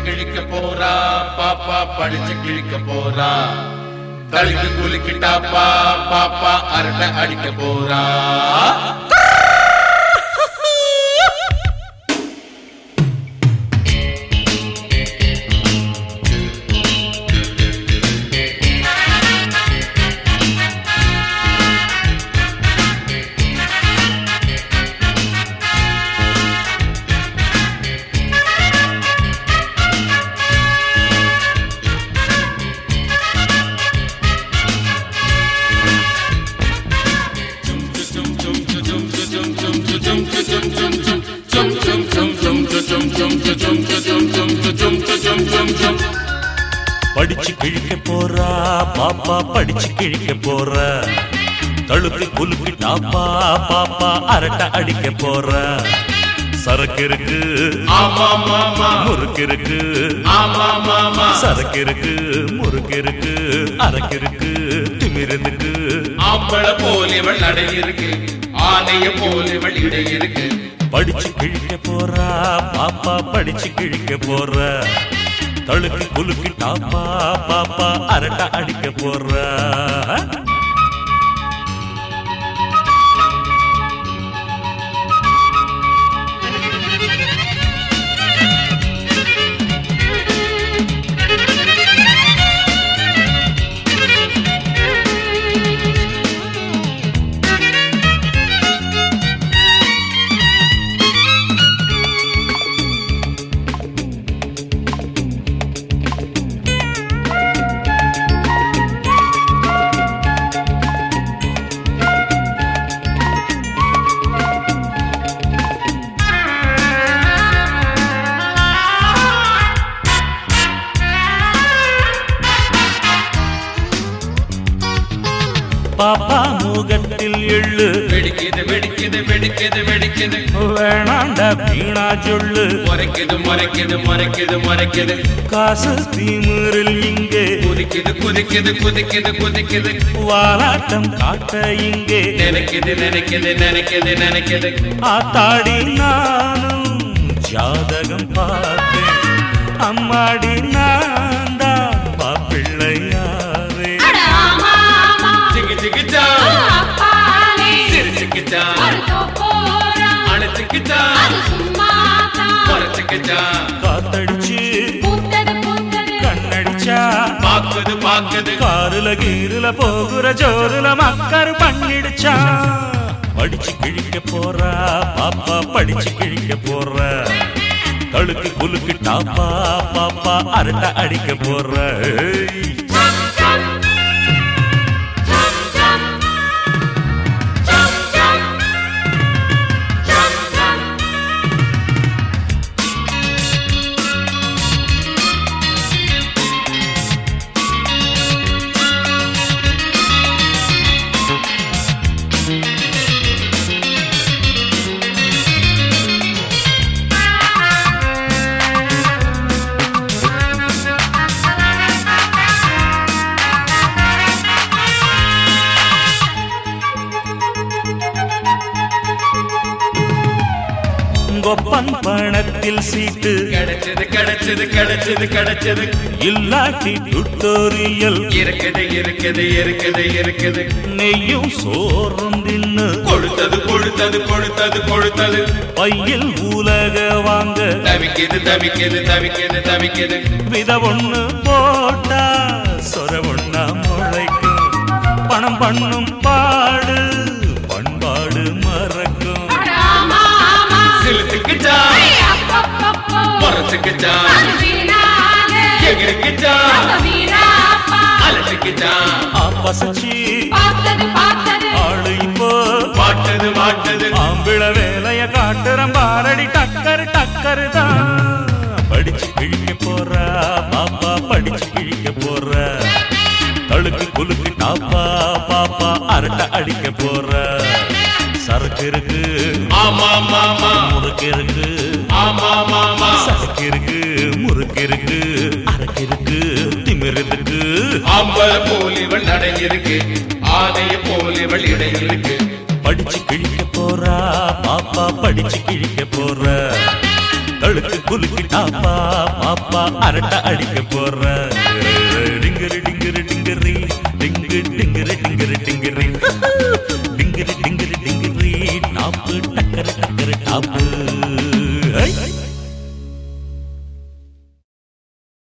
கிழிக்க போறா பாப்பா படிச்சு கிழிக்க போறா தழுக்கு குலுக்கிட்டாப்பா பாப்பா அரட்டை அடிக்க போறா படிச்சு கிழிக்க போறா பாப்பா படிச்சு கிழிக்க போறா தழுக்கு குலுக்கு டாப்பா பாப்பா அரட்டை அடிக்க போறா சரக்கு இருக்கு ஆமா மாமா முறுக்கு இருக்கு ஆமா மாமா சரக்கு இருக்கு முறுக்கு இருக்கு அரக்கு இருக்கு திமிருந்துக்கு ஆம்பளை போலிவள் நடை இருக்கு ஆனைய போலிவள் இடை இருக்கு படிச்சு கிழிக்க போறா பாப்பா படிச்சு கிழிக்க போறா தழுக்கு குலுக்கு டாப்பா பாப்பா அரட்டை அடிக்க போறா பாப்பா முகத்தில் எள்ளு வெடிக்குது வெடிக்குது வெடிக்குது வெடிக்குது வேணாண்டா வீணா சொல்லு முறைக்குது முறைக்குது முறைக்குது முறைக்குது காசு தீமுறில் இங்கே குதிக்குது குதிக்குது குதிக்குது குதிக்குது வாலாட்டம் காட்ட இங்கே நினைக்குது நினைக்குது நினைக்குது நினைக்குது ஆத்தாடி நானும் ஜாதகம் பார்த்தேன் அம்மாடி நான் தான் மாப்பிள்ளையாரே அட ஆமா ஆமா சிக்கு சிக்கிச்சா அப்பாலே சிரிச்சுக்கிச்சா அழுத்தோ போறா அணைச்சுக்கிச்சா அது சும்மா தான் குறைச்சுக்கிச்சா காத்தடிச்சு பூத்தது பூத்தது கண்ணடிச்சா பாக்குது பாக்குது காருல கீருல போகுற ஜோருல மக்கர் பண்ணிடுச்சா படிச்சு கிழிக்க போறா பாப்பா படிச்சு கிழிக்க போறா தழுக்கு குலுக்கு டாப்பா பாப்பா அரட்டை அடிக்க போற ஏய். கொப்பன் பணத்தில் சீட்டு கிடைச்சது கிடைச்சது கிடைச்சது கிடைச்சது இல்லாட்டி டுட்டோரியல் இருக்குது இருக்குது இருக்குது இருக்குது நெய்யும் சோறும் தின்னு கொடுத்தது கொடுத்தது கொடுத்தது கொடுத்தது பையில் உலக வாங்க தவிக்குது தவிக்குது தவிக்குது தவிக்குது வித ஒண்ணு போட்டா சொர ஒண்ணா முளைக்கும் பணம் பண்ணும் பாடு பண்பாடு மறக்கும் அட ஆமா ஆமா சிலுத்துக்குச்சா ஏய் அப்பப்பப்போ முறைச்சுக்குச்சா அது வீணாக எகிருக்குச்சா அந்த வீராப்பா அலட்டுக்குச்சா ஆப்பசச்சி பார்த்தது பார்த்தது ஆளு இப்போ மாட்டது மாட்டது ஆம்பிள வேலைய காட்டுறம் பாரடி டக்கர் டக்கர் தான் படிச்சு கிழிக்க போறா பாப்பா படிச்சு கிழிக்க போறா தழுக்கு குலுக்கு டாப்பா பாப்பா அரட்டை அடிக்க போறா சரக்கு இருக்கு ஆமா மாமா முறுக்கு இருக்கு ஆமா மாமா சரக்கு இருக்கு முறுக்கு இருக்கு அரக்கு இருக்கு திமிரு இருக்கு ஆம்பள போலிவள் நடை இருக்கு ஆனைய போலிவள் இடை இருக்கு படிச்சு கிழிக்க போறா பாப்பா படிச்சு கிழிக்க போறா தழுக்கு குலுக்கிட்டாப்பா பாப்பா அரட்டை அடிக்க போற டிங்கிரி